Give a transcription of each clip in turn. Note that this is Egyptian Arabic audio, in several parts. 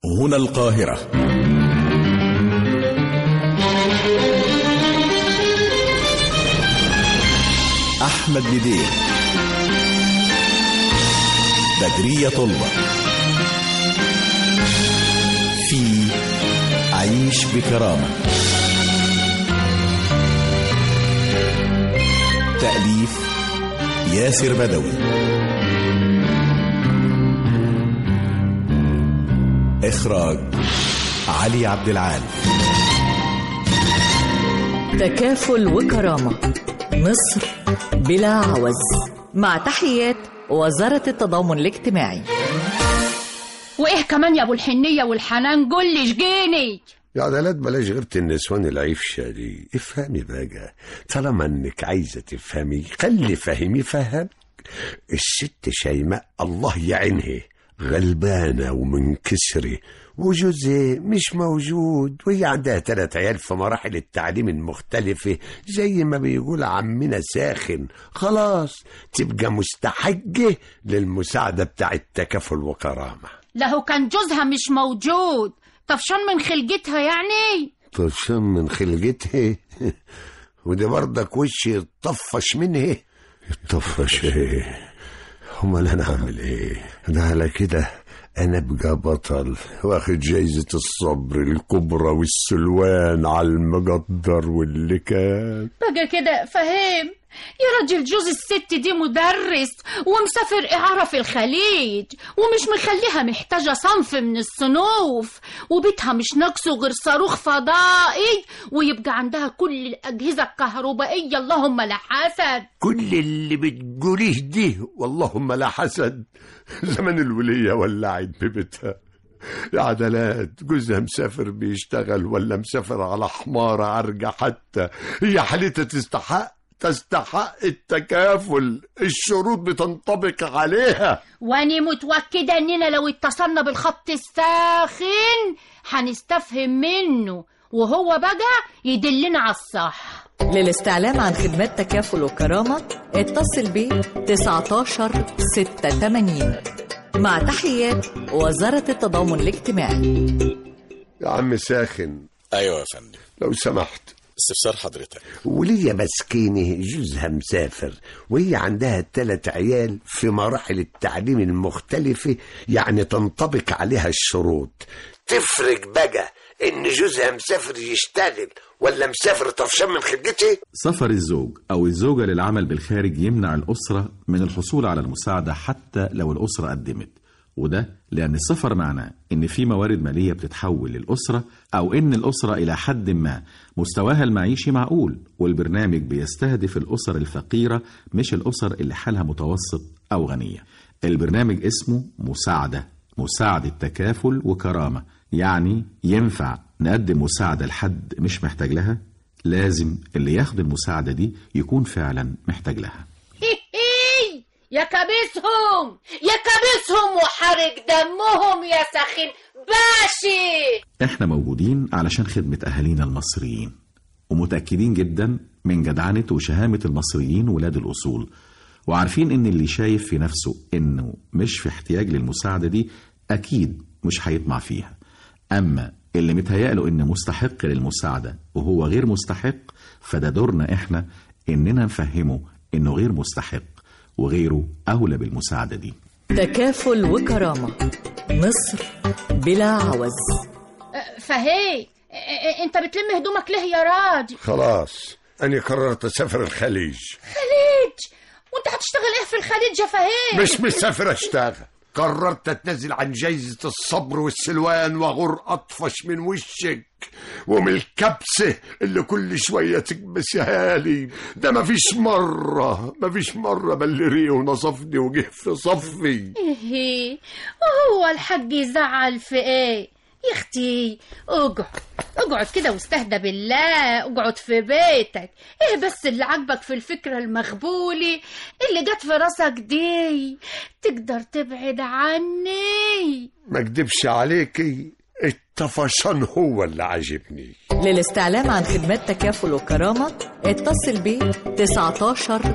هنا القاهرة أحمد بدير بدرية طلبة في عيش بكرامة تأليف ياسر بدوي إخراج علي عبد العال تكافل وكرامة مصر بلا عوز مع تحيات وزارة التضامن الاجتماعي وايه كمان يا ابو الحنيه والحنان قول لي شجيني يا عدلات بلاش غيرة النسوان العفشة دي افهمي بقى طالما انك عايزة تفهمي خلي فهمي فهم الست شيماء الله يعينها غلبانة ومنكسرة وجوزها مش موجود وهي عندها ثلاث عيال في مراحل التعليم المختلفة زي ما بيقول عمنا ساخن خلاص تبقى مستحقة للمساعدة بتاع التكافل وكرامة له كان جوزها مش موجود طفشان من خلقتها يعني طفشان من خلقتها وده برضك وشي يطفش منها يطفش ايه امال انا اعمل ايه ده على كده انا ابقى بطل واخد جايزة الصبر الكبرى والسلوان على المقدر واللي كان بقى كده فهم يا راجل جوز الست دي مدرس ومسافر إعارة في الخليج ومش مخليها محتاجة صنف من الصنوف وبيتها مش ناقصه غير صاروخ فضائي ويبقى عندها كل الأجهزة الكهربائية اللهم لا حسد كل اللي بتقوليه دي واللهم لا حسد زمن الولية ولعت ببيتها يا عدلات جوزها مسافر بيشتغل ولا مسافر على حمارة عرجة حتى هي حالتها تستحق تستحق التكافل الشروط بتنطبق عليها واني متوكدة اننا لو اتصلنا بالخط الساخن هنستفهم منه وهو بقى يدلنا على الصح للاستعلام عن خدمات تكافل وكرامة اتصل ب 19 86 مع تحيات وزارة التضامن الاجتماعي يا عم ساخن أيوة يا فندم لو سمحت استفسار حضرتك وليا مسكينه جوزها مسافر وهي عندها ثلاث عيال في مراحل التعليم المختلفة يعني تنطبق عليها الشروط تفرق بقى ان جوزها مسافر يشتغل ولا مسافر طفشان من خدته سفر الزوج أو الزوجة للعمل بالخارج يمنع الأسرة من الحصول على المساعدة حتى لو الأسرة قدمت وده لأن السفر معناه إن في موارد مالية بتتحول للأسرة أو إن الأسرة إلى حد ما مستواها المعيشي معقول والبرنامج بيستهدف الأسر الفقيرة مش الأسر اللي حالها متوسط أو غنية البرنامج اسمه مساعدة مساعدة تكافل وكرامة يعني ينفع نقدم مساعدة لحد مش محتاج لها لازم اللي ياخد المساعدة دي يكون فعلا محتاج لها يا كابسهم يا كابسهم وحرق دمهم يا سخن باشي احنا موجودين علشان خدمة أهالينا المصريين ومتأكدين جدا من جدعنة وشهامة المصريين ولاد الأصول وعارفين إن اللي شايف في نفسه إنه مش في احتياج للمساعدة دي أكيد مش هيطمع فيها أما اللي متهيأله إنه مستحق للمساعدة وهو غير مستحق فده دورنا إحنا إننا نفهمه إنه غير مستحق وغيره أولى بالمساعدة دي تكافل وكرامة مصر بلا عوز فهي انت بتلم هدومك ليه يا راجل خلاص انا قررت اسافر الخليج خليج وانت هتشتغل ايه في الخليج يا فهيم مش مسافر اشتغل قررت اتنازل عن جايزة الصبر والسلوان واغر اطفش من وشك ومن الكبسة اللي كل شوية تكبسها لي ده مفيش مرة مفيش مرة بلري ونصفني وجه في صفي ايه وهو الحاج يزعل في ايه يا اختي اقعد اقعد كده واستهدى بالله اقعد في بيتك ايه بس اللي عاجبك في الفكرة المخبولة اللي جت في راسك دي تقدر تبعد عني ما اكدبش عليكي الطفشان هو اللي عاجبني للاستعلام عن خدمات تكافل وكرامة اتصل ب 19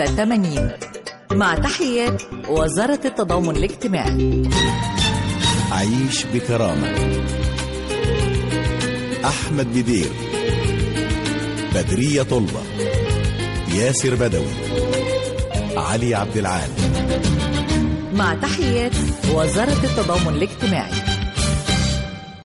86 مع تحيات وزارة التضامن الاجتماعي عيش بكرامة أحمد بدير بدرية طلبة ياسر بدوي علي عبد العال مع تحيات وزارة التضامن الاجتماعي